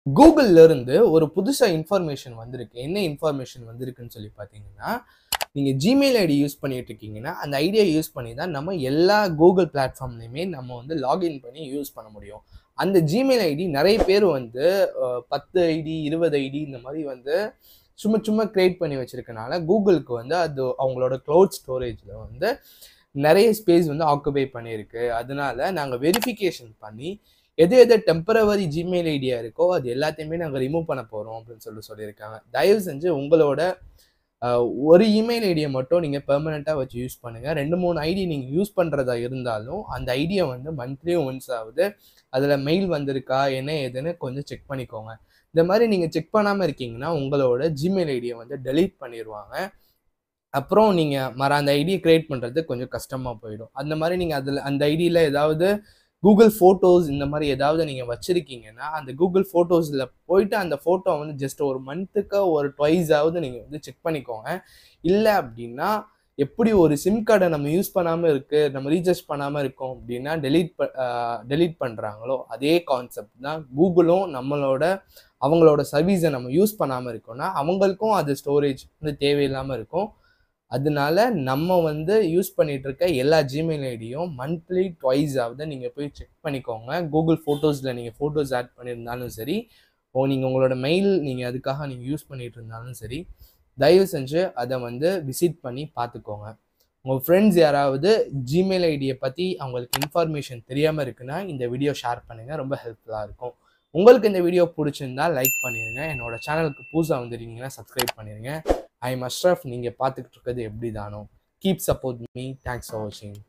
கூகுள்ல இருந்து ஒரு புதுசா இன்ஃபர்மேஷன் வந்திருக்கு என்ன இன்ஃபர்மேஷன் வந்திருக்குன்னு சொல்லி பார்த்தீங்கன்னா நீங்க ஜிமெயில் ஐடி யூஸ் பண்ணிட்டு இருக்கீங்கன்னா அந்த ஐடியா யூஸ் பண்ணி தான் நம்ம எல்லா கூகுள் பிளாட்ஃபார்ம்லையுமே நம்ம வந்து லாகின் பண்ணி யூஸ் பண்ண முடியும் அந்த ஜிமெயில் ஐடி நிறைய பேர் வந்து அஹ், பத்து ஐடி இருபது ஐடி இந்த மாதிரி வந்து சும்மா சும்மா கிரியேட் பண்ணி வச்சிருக்கனால கூகுளுக்கு வந்து அது அவங்களோட க்ளவுட் ஸ்டோரேஜில் வந்து நிறைய ஸ்பேஸ் வந்து ஆக்குபை பண்ணியிருக்கு அதனால நாங்கள் வெரிஃபிகேஷன் பண்ணி எது எது டெம்பரவரி ஜிமெயில் ஐடியா இருக்கோ அது எல்லாத்தையுமே நாங்கள் ரிமூவ் பண்ண போகிறோம் அப்படின்னு சொல்லி சொல்லியிருக்காங்க தயவு செஞ்சு உங்களோட அஹ், ஒரு இமெயில் ஐடியை மட்டும் நீங்கள் பெர்மனெண்ட்டாக வச்சு யூஸ் பண்ணுங்கள் ரெண்டு மூணு ஐடி நீங்கள் யூஸ் பண்ணுறதா இருந்தாலும் அந்த ஐடியா வந்து மந்த்லி ஒன்ஸ் ஆகுது அதில் மெயில் வந்திருக்கா என்ன ஏதுன்னு கொஞ்சம் செக் பண்ணிக்கோங்க இந்த மாதிரி நீங்கள் செக் பண்ணாமல் இருக்கீங்கன்னா உங்களோட ஜிமெயில் ஐடியை வந்து delete பண்ணிடுவாங்க அப்புறம் நீங்கள் மற அந்த ஐடியை க்ரியேட் பண்ணுறது கொஞ்சம் கஷ்டமாக போயிடும் அந்த மாதிரி நீங்கள் அதில் அந்த ஐடியில் ஏதாவது கூகுள் ஃபோட்டோஸ் இந்த மாதிரி ஏதாவது நீங்கள் வச்சுருக்கீங்கன்னா அந்த கூகுள் ஃபோட்டோஸில் போயிட்டு அந்த ஃபோட்டோ வந்து ஜஸ்ட் ஒரு மந்த்துக்கு ஒரு ட்வைஸாவது நீங்கள் வந்து செக் பண்ணிக்கோங்க இல்லை அப்படின்னா எப்படி ஒரு சிம் கார்டை நம்ம யூஸ் பண்ணாமல் இருக்கு நம்ம ரீசார்ஜ் பண்ணாமல் இருக்கோம் அப்படின்னா டெலீட் டெலீட் பண்ணுறாங்களோ அதே கான்செப்ட் தான் கூகுளும் நம்மளோட அவங்களோட சர்வீஸை நம்ம யூஸ் பண்ணாமல் இருக்கோம்னா அவங்களுக்கும் அது ஸ்டோரேஜ் வந்து தேவையில்லாமல் இருக்கும் அதனால நம்ம வந்து யூஸ் பண்ணிட்டு இருக்க எல்லா ஜிமெயில் ஐடியும் மந்த்லி ட்வைஸ் ஆகுது நீங்கள் போய் செக் பண்ணிக்கோங்க கூகுள் ஃபோட்டோஸில் நீங்கள் ஃபோட்டோஸ் ஆட் பண்ணியிருந்தாலும் சரி ஓ நீங்கள் உங்களோட மெயில் நீங்கள் அதுக்காக நீங்கள் யூஸ் பண்ணிட்டு இருந்தாலும் சரி தயவு செஞ்சு அதை வந்து விசிட் பண்ணி பார்த்துக்கோங்க உங்கள் ஃப்ரெண்ட்ஸ் யாராவது ஜிமெயில் ஐடியை பற்றி அவங்களுக்கு இன்ஃபர்மேஷன் தெரியாமல் இருக்குன்னா இந்த வீடியோ ஷேர் பண்ணுங்கள் ரொம்ப ஹெல்ப்ஃபுல்லாக இருக்கும் உங்களுக்கு இந்த வீடியோ பிடிச்சிருந்தா லைக் பண்ணிடுங்க என்னோட சேனலுக்கு புதுசாக வந்துருக்கீங்கன்னா சப்ஸ்கிரைப் பண்ணிடுங்க ஐ எம் அஷ்ரஃப் நீங்கள் பார்த்துக்கிட்டு இருக்கிறது எப்படி தானோ keep support me thanks for வாட்சிங்